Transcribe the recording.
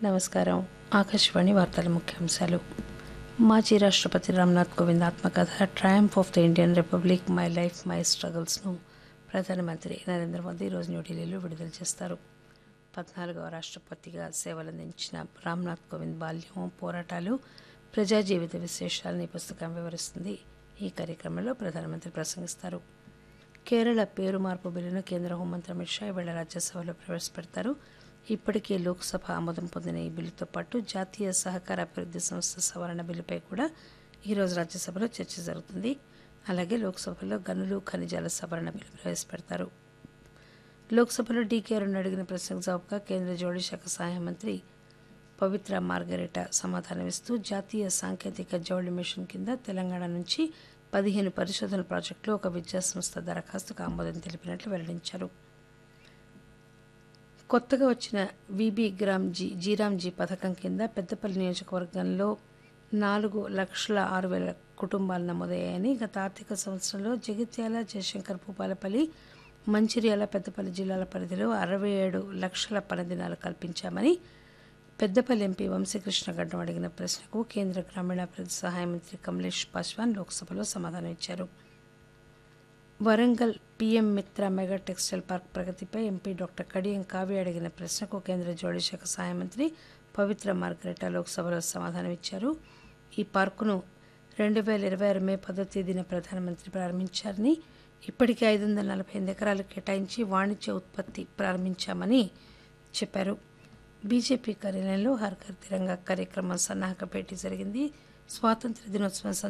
నమస్కారం ఆకాశవాణి వార్తల ముఖ్యాంశాలు మాజీ రాష్ట్రపతి రామ్నాథ్ కోవింద్ ఆత్మకథ triumph of the Indian republic my life my స్ట్రగుల్స్ను ప్రధానమంత్రి నరేంద్ర మోదీ ఈరోజు న్యూఢిల్లీలో విడుదల చేస్తారు పద్నాలుగవ రాష్ట్రపతిగా సేవలందించిన రామ్నాథ్ కోవింద్ బాల్యం పోరాటాలు ప్రజా జీవిత విశేషాలను ఈ పుస్తకం వివరిస్తుంది ఈ కార్యక్రమంలో ప్రధానమంత్రి ప్రసంగిస్తారు కేరళ పేరు మార్పు బిల్లును కేంద్ర హోంమంత్రి అమిత్ షా ఇవాళ రాజ్యసభలో ప్రవేశపెడతారు ఇప్పటికే లోక్సభ ఆమోదం పొందిన ఈ బిల్లుతో పాటు జాతీయ సహకార అభివృద్ధి సంస్థ సవరణ బిల్లుపై కూడా ఈరోజు రాజ్యసభలో చర్చ జరుగుతుంది అలాగే లోక్సభలో గనులు ఖనిజాల సవరణ బిల్లు ప్రవేశపెడతారు లోక్సభలో డీకే అరుణ్ అడిగిన ప్రశ్నకు జవాబుగా కేంద్ర జౌళి శాఖ సహాయ మంత్రి పవిత్ర మార్గరెట సమాధానమిస్తూ జాతీయ సాంకేతిక జౌళి మిషన్ కింద తెలంగాణ నుంచి పదిహేను పరిశోధన ప్రాజెక్టులు ఒక విద్యాసంస్థ దరఖాస్తుకు ఆమోదం తెలిపినట్లు వెల్లడించారు కొత్తగా వచ్చిన విబి గ్రామ్ జీ జీరామ్జీ పథకం కింద పెద్దపల్లి నియోజకవర్గంలో నాలుగు లక్షల ఆరు వేల కుటుంబాలు నమోదయ్యాయని గత ఆర్థిక సంవత్సరంలో జగిత్యాల జయశంకర్ భూపాలపల్లి మంచిర్యాల పెద్దపల్లి జిల్లాల పరిధిలో అరవై ఏడు లక్షల పనిదినాలు కల్పించామని పెద్దపల్లి ఎంపీ వంశీకృష్ణ గడ్డం అడిగిన ప్రశ్నకు కేంద్ర గ్రామీణాభివృద్ధి సహాయ మంత్రి కమలేష్ పాస్వాన్ లోక్సభలో సమాధానం ఇచ్చారు Warangal PM Mitra mega textile park ప్రగతిపై ఎంపీ డాక్టర్ కడియం కావ్య అడిగిన ప్రశ్నకు కేంద్ర జౌళి శాఖ సహాయ మంత్రి పవిత్ర మార్గరెట లోక్సభలో సమాధానం ఇచ్చారు ఈ పార్కును రెండు వేల ఇరవై ఆరు మే పదో తేదీన ప్రధానమంత్రి ప్రారంభించారని ఇప్పటికే ఐదు వందల నలభై ఎనిమిది ఎకరాలు కేటాయించి వాణిజ్య ఉత్పత్తి ప్రారంభించామని చెప్పారు బీజేపీ కార్యాలయంలో హర్ ఘర్ తిరంగా కార్యక్రమం సన్నాహక భేటీ జరిగింది స్వాతంత్ర దినోత్సవం